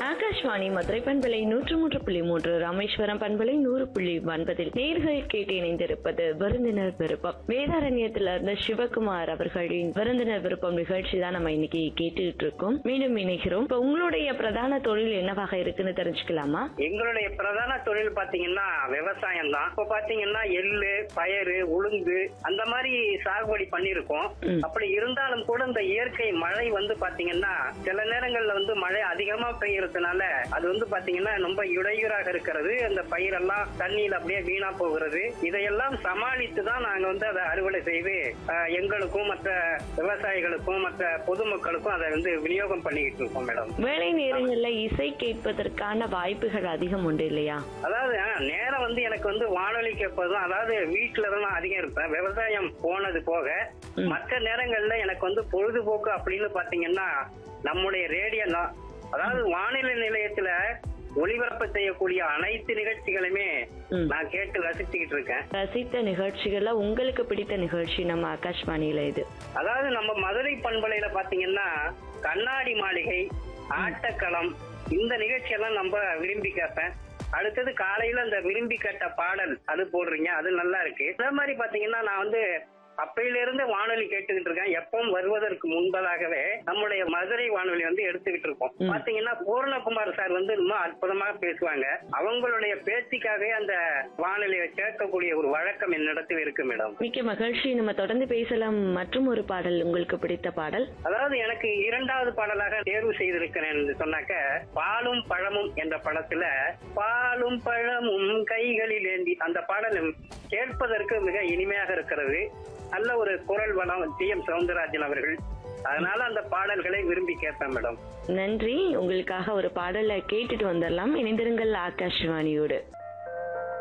ஆகாஷ்வாணி மதுரை பண்பலை நூற்று மூன்று புள்ளி மூன்று ராமேஸ்வரம் பண்பலை நூறு புள்ளி ஒன்பதில் நேர்கள் கேட்டு இணைந்திருப்பது விருந்தினர் விருப்பம் வேதாரண்யத்துல இருந்து சிவகுமார் அவர்களின் விருந்தினர் விருப்பம் நிகழ்ச்சி தான் நம்ம இன்னைக்கு கேட்டுட்டு இருக்கோம் மீண்டும் இணைகிறோம் இப்ப உங்களுடைய பிரதான தொழில் என்னவாக இருக்குன்னு தெரிஞ்சுக்கலாமா எங்களுடைய பிரதான தொழில் பாத்தீங்கன்னா விவசாயம் தான் இப்ப பாத்தீங்கன்னா எள்ளு பயறு உளுந்து அந்த மாதிரி சாகுபடி பண்ணிருக்கோம் ம். அப்படி இருந்தாலும் கூட இந்த இயற்கை மழை வந்து பாத்தீங்கன்னா சில நேரங்கள்ல வந்து மழை அதிகமா பெய்யறதுனால அது வந்து பாத்தீங்கன்னா ரொம்ப இடையூறாக இருக்கிறது அந்த பயிரெல்லாம் தண்ணியில அப்படியே வீணா போகிறது இதையெல்லாம் சமாளித்து தான் நாங்க வந்து அதை அறுவடை செய்து அஹ், எங்களுக்கும் மற்ற விவசாயிகளுக்கும் மற்ற பொதுமக்களுக்கும் அதை வந்து விநியோகம் பண்ணிக்கிட்டு இருக்கோம் மேடம் வேலை நேரங்கள்ல இசை கேட்பதற்கான வாய்ப்புகள் அதிகம் உண்டு இல்லையா அதாவது ஆ, நேரம் வந்து எனக்கு வந்து வானொலி கேட்பதும் அதாவது வீட்டுல தான் நான் அதிகம் இருப்பேன் விவசாயம் போனது போக ம். மற்ற நேரங்கள்ல எனக்கு வந்து பொழுதுபோக்கு அப்படின்னு பாத்தீங்கன்னா நம்முடைய ரேடியோ தான் அதாவது வானிலை நிலையத்துல ஒளிபரப்பு செய்யக்கூடிய அனைத்து நிகழ்ச்சிகளுமே ம். நான் கேட்டு ரசிச்சுக்கிட்டு இருக்கேன் ரசித்த நிகழ்ச்சிகள்ல உங்களுக்கு பிடித்த நிகழ்ச்சி நம்ம ஆகாஷ்வாணியில இது அதாவது நம்ம மதுரை பண்பலையில பாத்தீங்கன்னா கண்ணாடி மாளிகை ஆட்டக்களம் இந்த நிகழ்ச்சியெல்லாம் நம்ம விரும்பி கேட்பேன் அடுத்தது காலையில அந்த விரும்பி கேட்ட பாடல் அது போடுறீங்க அது நல்லா இருக்கு அதே மாதிரி பாத்தீங்கன்னா நான் வந்து அப்பையில இருந்து வானொலி கேட்டுக்கிட்டு இருக்கேன் எப்பவும் வருவதற்கு முன்பதாகவே நம்முடைய மதுரை வானொலி வந்து எடுத்துக்கிட்டு இருக்கோம் ம். பாத்தீங்கன்னா பூர்ணகுமார் சார் வந்து ரொம்ப அற்புதமா பேசுவாங்க அவங்களுடைய பேச்சுக்காகவே அந்த வானொலியை கேட்கக்கூடிய ஒரு வழக்கம் என்னிடத்தில் இருக்கு மேடம் மிக்க மகிழ்ச்சி நம்ம தொடர்ந்து பேசலாம் மற்றும் ஒரு பாடல் உங்களுக்கு பிடித்த பாடல் அதாவது எனக்கு இரண்டாவது பாடலாக தேர்வு செய்திருக்கிறேன் என்று சொன்னாக்க பாலும் பழமும் என்ற படத்துல பாலும் பழமும் கைகளில் ஏந்தி அந்த பாடல் கேட்பதற்கு மிக இனிமையாக இருக்கிறது நல்ல ஒரு குரல் வளம் டி எம் சவுந்தரராஜன் அவர்கள் அதனால அந்த பாடல்களை விரும்பி கேட்பேன் மேடம் நன்றி உங்களுக்காக ஒரு பாடலை கேட்டுட்டு வந்துடலாம் இணைந்திருங்கள் ஆகாஷ்வாணியோடு